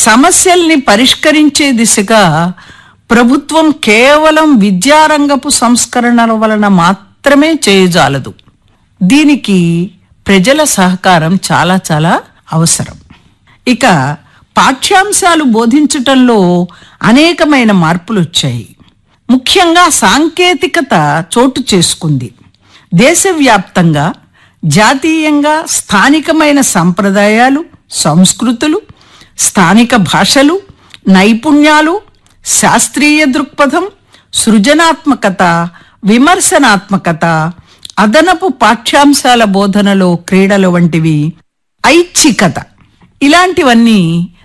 సమస్యల్ని పరిష్కరించే దిశగా ప్రభుత్వం కేవలం విద్యారంగపు సంస్కరణల వలన మాత్రమే చేయజాలదు దీనికి ప్రజల సహకారం చాలా చాలా అవసరం ఇక పాఠ్యాంశాలు బోధించటంలో అనేకమైన మార్పులు వచ్చాయి ముఖ్యంగా సాంకేతికత చోటు చేసుకుంది దేశవ్యాప్తంగా జాతీయంగా స్థానికమైన సంప్రదాయాలు సంస్కృతులు స్థానిక భాషలు నైపుణ్యాలు శాస్త్రీయ దృక్పథం సృజనాత్మకత విమర్శనాత్మకత అదనపు పాఠ్యాంశాల బోధనలో క్రీడలు వంటివి ఐచ్ఛికత ఇలాంటివన్నీ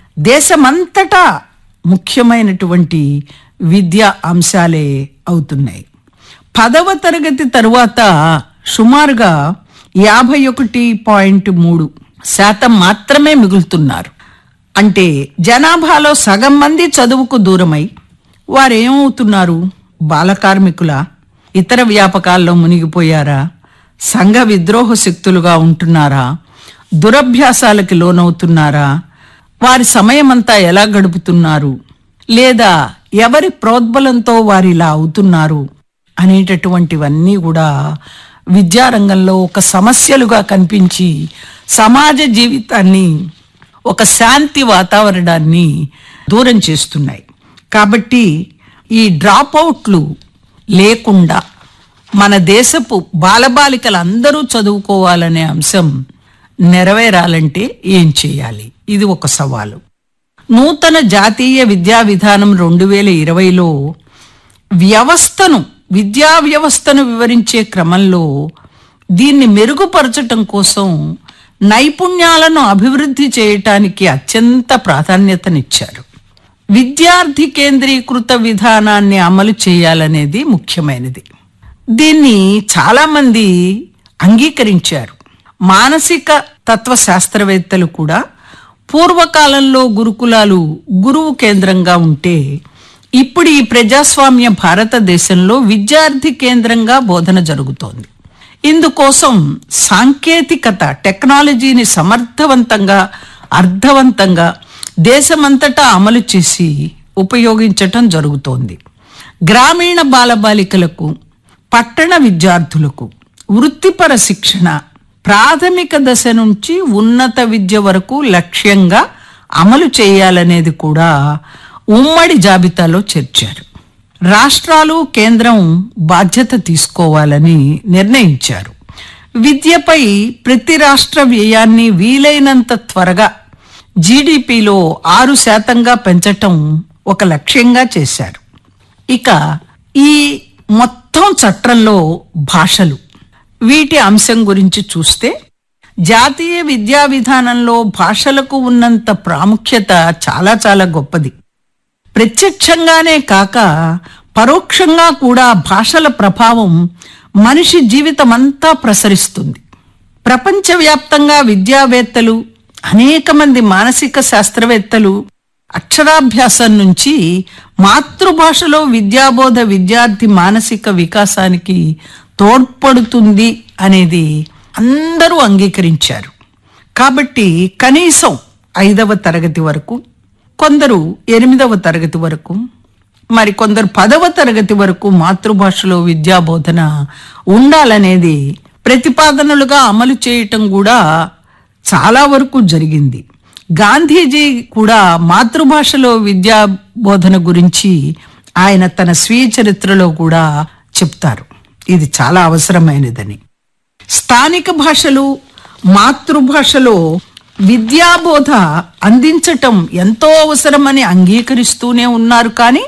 దేశమంతటా ముఖ్యమైనటువంటి విద్యా అంశాలే అవుతున్నాయి పదవ తరగతి తరువాత సుమారుగా యాభై ఒకటి పాయింట్ మూడు శాతం మాత్రమే మిగులుతున్నారు అంటే జనాభాలో సగం మంది చదువుకు దూరమై వారేమవుతున్నారు బాలకార్మికుల ఇతర వ్యాపకాల్లో మునిగిపోయారా సంఘ విద్రోహ శక్తులుగా ఉంటున్నారా దురభ్యాసాలకి లోనవుతున్నారా వారి సమయమంతా ఎలా గడుపుతున్నారు లేదా ఎవరి ప్రోద్బలంతో వారు ఇలా అవుతున్నారు అనేటటువంటివన్నీ కూడా విద్యారంగంలో ఒక సమస్యలుగా కనిపించి సమాజ జీవితాన్ని ఒక శాంతి వాతావరణాన్ని దూరం చేస్తున్నాయి కాబట్టి ఈ డ్రాప్ అవుట్లు లేకుండా మన దేశపు బాలబాలికలందరూ చదువుకోవాలనే అంశం నెరవేరాలంటే ఏం చేయాలి ఇది ఒక సవాలు నూతన జాతీయ విద్యా విధానం రెండు వేల ఇరవైలో వ్యవస్థను విద్యా వ్యవస్థను వివరించే క్రమంలో దీన్ని మెరుగుపరచటం కోసం నైపుణ్యాలను అభివృద్ధి చేయటానికి అత్యంత ప్రాధాన్యతనిచ్చారు విద్యార్థి కేంద్రీకృత విధానాన్ని అమలు చేయాలనేది ముఖ్యమైనది దీన్ని చాలామంది అంగీకరించారు మానసిక తత్వ శాస్త్రవేత్తలు కూడా పూర్వకాలంలో గురుకులాలు గురువు కేంద్రంగా ఉంటే ఇప్పుడు ఈ ప్రజాస్వామ్య భారతదేశంలో విద్యార్థి కేంద్రంగా బోధన జరుగుతోంది ఇందుకోసం సాంకేతికత టెక్నాలజీని సమర్థవంతంగా అర్థవంతంగా దేశమంతటా అమలు చేసి ఉపయోగించటం జరుగుతోంది గ్రామీణ బాలబాలికలకు పట్టణ విద్యార్థులకు వృత్తిపర శిక్షణ ప్రాథమిక దశ నుంచి ఉన్నత విద్య వరకు లక్ష్యంగా అమలు చేయాలనేది కూడా ఉమ్మడి జాబితాలో చేర్చారు రాష్ట్రాలు కేంద్రం బాధ్యత తీసుకోవాలని నిర్ణయించారు విద్యపై ప్రతి రాష్ట్ర వ్యయాన్ని వీలైనంత త్వరగా జీడిపిలో ఆరు శాతంగా పెంచటం ఒక లక్ష్యంగా చేశారు ఇక ఈ మొత్తం చట్రంలో భాషలు వీటి అంశం గురించి చూస్తే జాతీయ విద్యా విధానంలో భాషలకు ఉన్నంత ప్రాముఖ్యత చాలా చాలా గొప్పది ప్రత్యక్షంగానే కాక పరోక్షంగా కూడా భాషల ప్రభావం మనిషి జీవితమంతా ప్రసరిస్తుంది ప్రపంచవ్యాప్తంగా విద్యావేత్తలు అనేక మంది మానసిక శాస్త్రవేత్తలు అక్షరాభ్యాసం నుంచి మాతృభాషలో విద్యాబోధ విద్యార్థి మానసిక వికాసానికి తోడ్పడుతుంది అనేది అందరూ అంగీకరించారు కాబట్టి కనీసం ఐదవ తరగతి వరకు కొందరు ఎనిమిదవ తరగతి వరకు మరి కొందరు పదవ తరగతి వరకు మాతృభాషలో విద్యాబోధన ఉండాలనేది ప్రతిపాదనలుగా అమలు చేయటం కూడా చాలా వరకు జరిగింది గాంధీజీ కూడా మాతృభాషలో విద్యా బోధన గురించి ఆయన తన స్వీయ చరిత్రలో కూడా చెప్తారు ఇది చాలా అవసరమైనదని స్థానిక భాషలు మాతృభాషలో విద్యాబోధ అందించటం ఎంతో అవసరమని అంగీకరిస్తూనే ఉన్నారు కానీ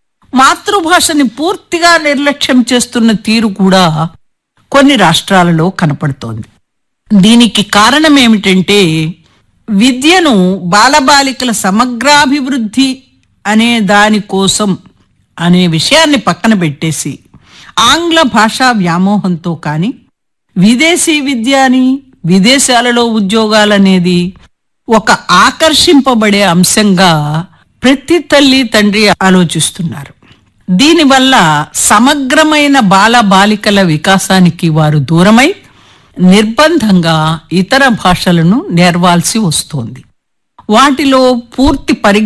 మాతృభాషని పూర్తిగా నిర్లక్ష్యం చేస్తున్న తీరు కూడా కొన్ని రాష్ట్రాలలో కనపడుతోంది దీనికి కారణం ఏమిటంటే విద్యను బాలబాలికల సమగ్రాభివృద్ధి అనే దాని కోసం అనే విషయాన్ని పక్కన పెట్టేసి ఆంగ్ల భాషా వ్యామోహంతో కానీ విదేశీ విద్య అని విదేశాలలో ఉద్యోగాలనేది ఒక ఆకర్షింపబడే అంశంగా ప్రతి తల్లి తండ్రి ఆలోచిస్తున్నారు దీనివల్ల సమగ్రమైన బాల బాలికల వికాసానికి వారు దూరమై నిర్బంధంగా ఇతర భాషలను నేర్వాల్సి వస్తోంది వాటిలో పూర్తి పరి